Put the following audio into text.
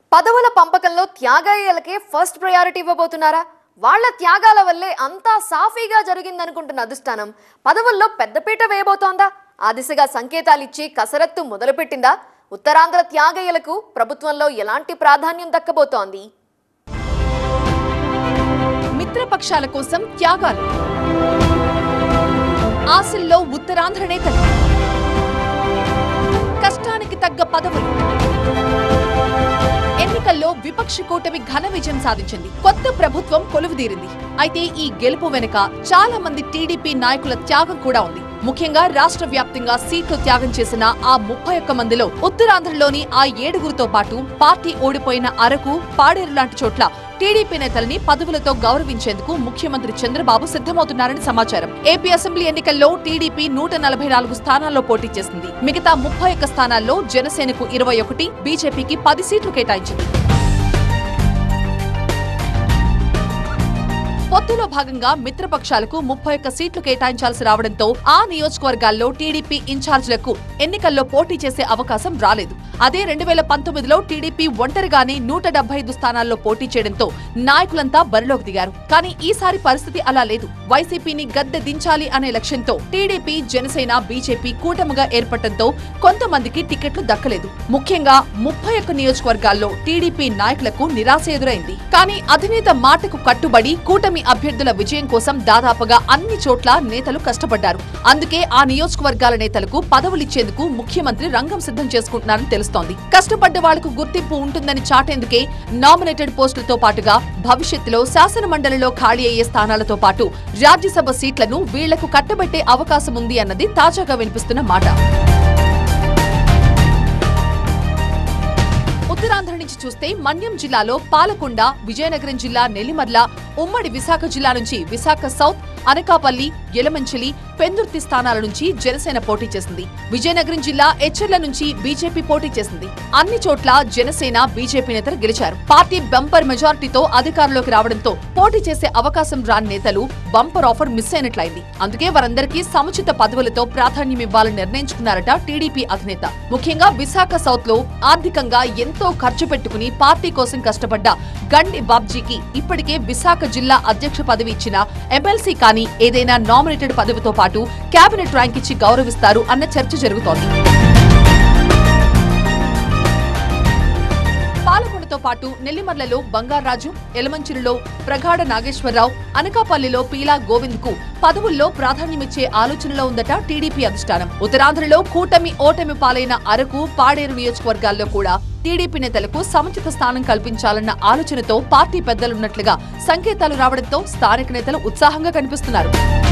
పదవుల పంపకంలో త్యాగయ్యలకే first priority ఇవ్వబోతున్నారా వాళ్ళ త్యాగాల వల్లే అంతా సాఫీగా జరిగిందనుకుంటున్న అధిష్టానం పదవుల్లో పెద్దపీట వేయబోతోందా ఆ దిశగా సంకేతాలిచ్చి కసరత్తు మొదలుపెట్టిందా ఉత్తరాంధ్ర త్యాగయ్యలకు ప్రభుత్వంలో ఎలాంటి ప్రాధాన్యం దక్కబోతోంది మిత్రపక్షాల కోసం త్యాగాలు ఆశల్లో ఉత్తరాంధ్ర నేతలు కష్టానికి తగ్గ పదవులు ఎన్నికల్లో విపక్ష కూటమి ఘన విజయం సాధించింది కొత్త ప్రభుత్వం కొలువుదీరింది అయితే ఈ గెలుపు వెనుక చాలా మంది టీడీపీ నాయకుల త్యాగం కూడా ఉంది ముఖ్యంగా రాష్ట్ర వ్యాప్తంగా సీట్లు త్యాగం చేసిన ఆ ముప్పై ఒక్క మందిలో ఉత్తరాంధ్రలోని ఆ ఏడుగురితో పాటు పార్టీ ఓడిపోయిన అరకు పాడేరు లాంటి చోట్ల టీడీపీ నేతల్ని పదవులతో గౌరవించేందుకు ముఖ్యమంత్రి చంద్రబాబు సిద్ధమవుతున్నారని సమాచారం ఏపీ అసెంబ్లీ ఎన్నికల్లో టీడీపీ నూట నలభై నాలుగు స్థానాల్లో పోటీ చేసింది మిగతా ముప్పై ఒక్క స్థానాల్లో జనసేనకు ఇరవై ఒకటి బీజేపీకి పది సీట్లు కేటాయించింది పొత్తులో భాగంగా మిత్రపక్షాలకు ముప్పై ఒక్క సీట్లు కేటాయించాల్సి రావడంతో ఆ నియోజకవర్గాల్లో టీడీపీ ఇన్ఛార్జీలకు ఎన్నికల్లో పోటీ చేసే అవకాశం రాలేదు అదే రెండు వేల పంతొమ్మిదిలో టీడీపీ ఒంటరిగానే నూట డెబ్బై ఐదు స్థానాల్లో పోటీ చేయడంతో నాయకులంతా బరిలోకి దిగారు కానీ ఈసారి పరిస్థితి అలా లేదు వైసీపీని గద్దె దించాలి అనే లక్ష్యంతో టీడీపీ జనసేన బీజేపీ కూటమిగా ఏర్పడటంతో కొంతమందికి టికెట్లు దక్కలేదు ముఖ్యంగా ముప్పై ఒక్క నియోజకవర్గాల్లో టీడీపీ నాయకులకు నిరాశ ఎదురైంది కానీ అధినేత మాటకు కట్టుబడి కూటమి అభ్యర్థుల విజయం కోసం దాదాపుగా అన్ని చోట్ల నేతలు కష్టపడ్డారు అందుకే ఆ నియోజకవర్గాల నేతలకు పదవులిచ్చేందుకు ముఖ్యమంత్రి రంగం సిద్ధం చేసుకుంటున్నారని తెలుస్తోంది కష్టపడ్డ వాళ్లకు గుర్తింపు ఉంటుందని చాటేందుకే నామినేటెడ్ పోస్టులతో పాటుగా భవిష్యత్తులో శాసన మండలిలో ఖాళీ అయ్యే స్థానాలతో పాటు రాజ్యసభ సీట్లను వీళ్లకు కట్టబెట్టే అవకాశం ఉంది అన్నది తాజాగా వినిపిస్తున్న మాట ఉత్తరాంధ్ర నుంచి చూస్తే మన్యం జిల్లాలో పాలకొండ విజయనగరం జిల్లా నెల్లిమర్ల ఉమ్మడి విశాఖ జిల్లా నుంచి విశాఖ సౌత్ అనకాపల్లి యలమంచిలి పెందుర్తి స్థానాల నుంచి జనసేన పోటీ చేసింది విజయనగరం జిల్లా ఎచ్చెర్ల నుంచి బీజేపీ పోటీ చేసింది అన్ని చోట్ల జనసేన బీజేపీ నేతలు గెలిచారు పార్టీ బంపర్ మెజారిటీతో అధికారంలోకి రావడంతో పోటీ చేసే అవకాశం రాని నేతలు బంపర్ ఆఫర్ మిస్ అయినట్లయింది అందుకే వారందరికీ సముచిత పదవులతో ప్రాధాన్యం ఇవ్వాలని నిర్ణయించుకున్నారట టీడీపీ అధినేత ముఖ్యంగా విశాఖ సౌత్ లో ఆర్థికంగా ఎంతో ఖర్చు పెట్టుకుని పార్టీ కోసం కష్టపడ్డ గండి బాబ్జీకి ఇప్పటికే విశాఖ జిల్లా అధ్యక్ష పదవి ఇచ్చిన ఎమ్మెల్సీ కానీ ఏదైనా నామినేటెడ్ పదవితో పాటు కేబినెట్ ర్యాంక్ ఇచ్చి గౌరవిస్తారు అన్న చర్చ జరుగుతోంది పాలకొండతో పాటు నెల్లిమర్లలో బంగారాజు ఎలమంచిలిలో ప్రగాఢ నాగేశ్వరరావు అనకాపల్లిలో పీలా గోవింద్ కు పదవుల్లో ప్రాధాన్యమిచ్చే ఆలోచనలో ఉందట టీడీపీ అధిష్టానం ఉత్తరాంధ్రలో కూటమి ఓటమి పాలైన అరకు పాడేరు నియోజకవర్గాల్లో కూడా టీడీపీ నేతలకు సముచిత స్థానం కల్పించాలన్న ఆలోచనతో పార్టీ పెద్దలున్నట్లుగా సంకేతాలు రావడంతో స్థానిక నేతలు ఉత్సాహంగా కనిపిస్తున్నారు